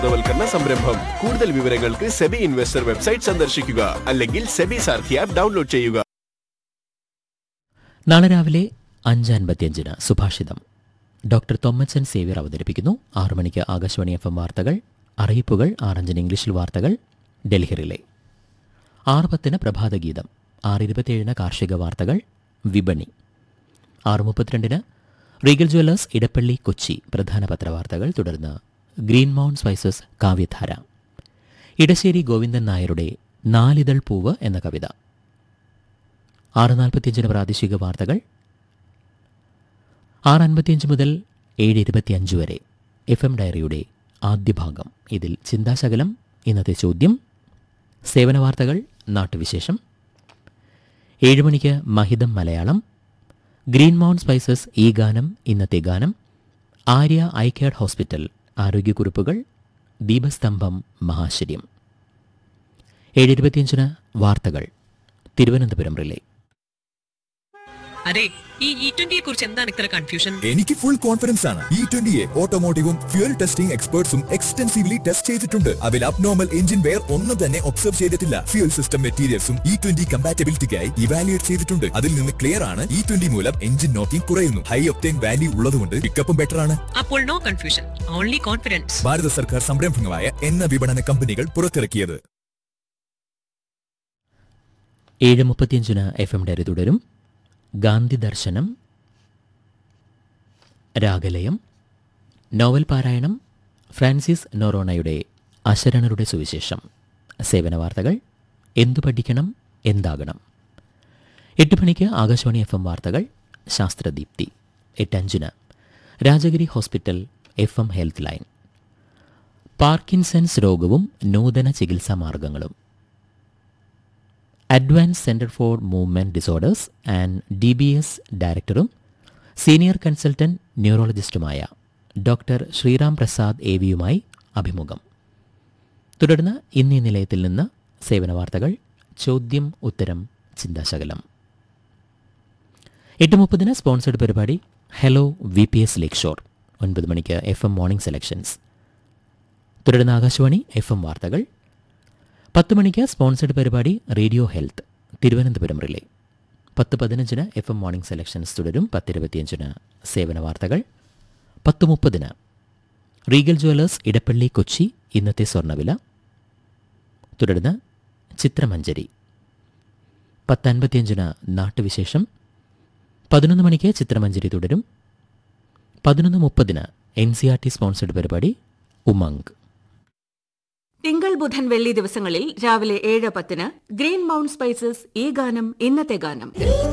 ബോധവൽക്കരണ സംരംഭം കൂടുതൽ വിവരങ്ങൾക്ക് സെബി ഇൻവെസ്റ്റർ വെബ്സൈറ്റ് സന്ദർശിക്കുക അല്ലെങ്കിൽ സെബി സാർഥി ആപ്പ് ഡൗൺലോഡ് ചെയ്യുക നാളെ രാവിലെ അഞ്ച് അൻപത്തിയഞ്ചിന് സുഭാഷിതം ഡോക്ടർ തൊമ്മച്ചൻ സേവ്യർ അവതരിപ്പിക്കുന്നു ആറു മണിക്ക് ആകാശവാണി എഫ് എം വാർത്തകൾ അറിയിപ്പുകൾ ആറഞ്ചിന് ഇംഗ്ലീഷിൽ വാർത്തകൾ ഡൽഹി റിലേ ആറ് പത്തിന് പ്രഭാതഗീതം ആറ് ഇരുപത്തിയേഴിന് കാർഷിക വാർത്തകൾ വിപണി ആറ് മുപ്പത്തിരണ്ടിന് റീഗൽ ജ്വല്ലേഴ്സ് ഇടപ്പള്ളി കൊച്ചി പ്രധാന പത്രവാർത്തകൾ തുടർന്ന് ഗ്രീൻ മൗണ്ട് സ്പൈസസ് കാവ്യധാര ഇടശ്ശേരി ഗോവിന്ദൻ നായരുടെ നാലിതൾ പൂവ് എന്ന കവിത ആറ് നാൽപ്പത്തിയഞ്ചിന് പ്രാദേശിക വാർത്തകൾ ആറ് അൻപത്തിയഞ്ച് മുതൽ ഏഴ് ഇരുപത്തിയഞ്ച് വരെ എഫ് എം ഡയറിയുടെ ആദ്യ ഭാഗം ഇതിൽ ചിന്താശകലം ഇന്നത്തെ ചോദ്യം സേവന വാർത്തകൾ നാട്ടുവിശേഷം ഏഴ് മണിക്ക് മഹിതം മലയാളം ഗ്രീൻ മൗണ്ട് സ്പൈസസ് ഈ ഗാനം ഇന്നത്തെ ഗാനം ആര്യ ഐ കെയർ ഹോസ്പിറ്റൽ ആരോഗ്യക്കുറിപ്പുകൾ ദീപസ്തംഭം മഹാശര്യം ഏഴ് ഇരുപത്തിയഞ്ചിന് വാർത്തകൾ തിരുവനന്തപുരം റിലേ അതെ ഈ ഇ ട്വന്റിയെ കുറിച്ച് എന്താണ് ഇത്ര കൺഫ്യൂഷൻ എനിക്ക് ഫുൾ കോൺഫിഡൻസ് ആണ് ഇ ട്വന്റിയെ ഓട്ടോമോട്ടീവും ഫ്യൂൽ ടെസ്റ്റിംഗ് എക്സ്പേർട്സും എക്സ്റ്റൻസീവ്ലി ടെസ്റ്റ് ചെയ്തിട്ടുണ്ട് അതിൽ അബ്നോർമൽ എഞ്ചിൻ വെയർ ഒന്നും തന്നെ ഒബ്സർവ് ചെയ്തിട്ടില്ല ഫ്യൂൽ സിസ്റ്റം മെറ്റീരിയൽസും ഇ ട്വന്റി കമ്പാറ്റബിലിറ്റിക്കായി ഇവാലുവേറ്റ് ചെയ്തിട്ടുണ്ട് അതിൽ നിന്ന് ക്ലിയർ ആണ് ഇ ട്വന്റി മൂലം എഞ്ചിൻ നോക്കിംഗ് കുറയുന്നു ഹൈ ഒപ്റ്റൈൻ വാല്യൂ ഉള്ളതുകൊണ്ട് പിക്കപ്പും ബെറ്റർ ആണ് അപ്പോൾ നോ കൺഫ്യൂഷൻ ഓൺലി കോൺഫിഡൻസ് ഭാരത സർക്കാർ സംരംഭങ്ങളായ എണ്ണ വിപണന കമ്പനികൾ പുറത്തിറക്കിയത് ഏഴ് മുപ്പത്തിയഞ്ചിന് എഫ് എം ഡയറി തുടരും ഗാന്ധി ദർശനം രാഗലയം നോവൽ പാരായണം ഫ്രാൻസിസ് നൊറോണയുടെ അശരണരുടെ സുവിശേഷം സേവന വാർത്തകൾ എന്തു പഠിക്കണം എന്താകണം എട്ട് മണിക്ക് ആകാശവാണി എഫ് എം വാർത്തകൾ ശാസ്ത്രദീപ്തി എട്ടഞ്ചിന് Rajagiri hospital F M health line Parkinson's രോഗവും നൂതന ചികിത്സാ മാർഗങ്ങളും advance centre for movement disorders and D B S ഡയറക്ടറും സീനിയർ കൺസൾട്ടന്റ് ന്യൂറോളജിസ്റ്റുമായ ഡോക്ടർ ശ്രീറാം പ്രസാദ് എ വിയുമായി അഭിമുഖം തുടർന്ന് ഇന്നീ നിലയത്തിൽ നിന്ന് സേവന വാർത്തകൾ ചോദ്യം ഉത്തരം ചിന്താശകലം എട്ട് മുപ്പതിന് സ്പോൺസർഡ് പരിപാടി hello V P S lakeshore ഒൻപത് മണിക്ക് എഫ് എം മോർണിംഗ് സെലക്ഷൻസ് തുടർന്ന് ആകാശവാണി എഫ് എം വാർത്തകൾ പത്ത് മണിക്ക് സ്പോൺസർഡ് പരിപാടി റേഡിയോ ഹെൽത്ത് തിരുവനന്തപുരം റിലേ പത്ത് പതിനഞ്ചിന് എഫ് എം മോർണിംഗ് സെലക്ഷൻസ് തുടരും പത്തിരുപത്തിയഞ്ചിന് സേവന വാർത്തകൾ പത്ത് മുപ്പതിന് റീഗൽ ജ്വല്ലേഴ്സ് ഇടപ്പള്ളി കൊച്ചി ഇന്നത്തെ സ്വർണ്ണവില തുടർന്ന് ചിത്രമഞ്ജരി പത്തൻപത്തിയഞ്ചിന് നാട്ടുവിശേഷം പതിനൊന്ന് മണിക്ക് ചിത്രമഞ്ജരി തുടരും പതിനൊന്ന് മുപ്പതിന് N C R T sponsored പരിപാടി ഉമംഗ് തിങ്കൾ ബുധൻ വെള്ളി ദിവസങ്ങളിൽ രാവിലെ ഏഴ് പത്തിന് ഗ്രീൻ മൗണ്ട് സ്പൈസസ് ഈ ഗാനം ഇന്നത്തെ ഗാനം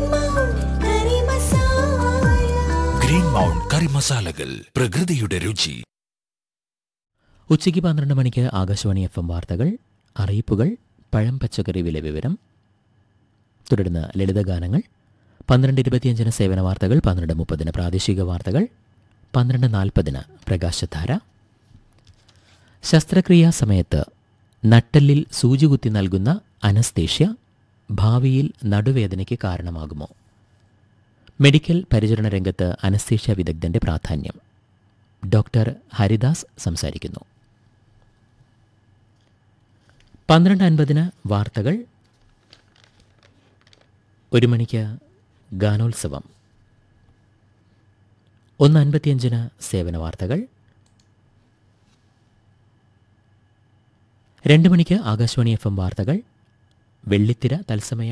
ഗ്രീൻ മൗണ്ട് കറി മസാലകൾ പ്രകൃതിയുടെ രുചി ഉച്ചയ്ക്ക് പന്ത്രണ്ട് മണിക്ക് ആകാശവാണി എഫ് എം വാർത്തകൾ അറിയിപ്പുകൾ പഴം പച്ചക്കറി വില വിവരം തുടർന്ന് ലളിതഗാനങ്ങൾ പന്ത്രണ്ട് ഇരുപത്തിയഞ്ചിന് സേവന വാർത്തകൾ പന്ത്രണ്ട് മുപ്പതിന് പ്രാദേശിക വാർത്തകൾ പന്ത്രണ്ട് നാൽപ്പതിന് പ്രകാശധാര ശസ്ത്രക്രിയാ സമയത്ത് നട്ടെല്ലിൽ സൂചി കുത്തി നൽകുന്ന അനസ്തേഷ്യ ഭാവിയിൽ നടുവേദനയ്ക്ക് കാരണമാകുമോ മെഡിക്കൽ പരിചരണ രംഗത്ത് അനസ്തേഷ്യ വിദഗ്ധന്റെ പ്രാധാന്യം ഡോക്ടർ ഹരിദാസ് സംസാരിക്കുന്നു പന്ത്രണ്ട് അൻപതിന് വാർത്തകൾ ഒരു മണിക്ക് ഗാനോത്സവം ഒന്ന് അൻപത്തിയഞ്ചിന് സേവന വാർത്തകൾ രണ്ട് മണിക്ക് ആകാശവാണി എഫ് എം വാർത്തകൾ വെള്ളിത്തിര തത്സമയ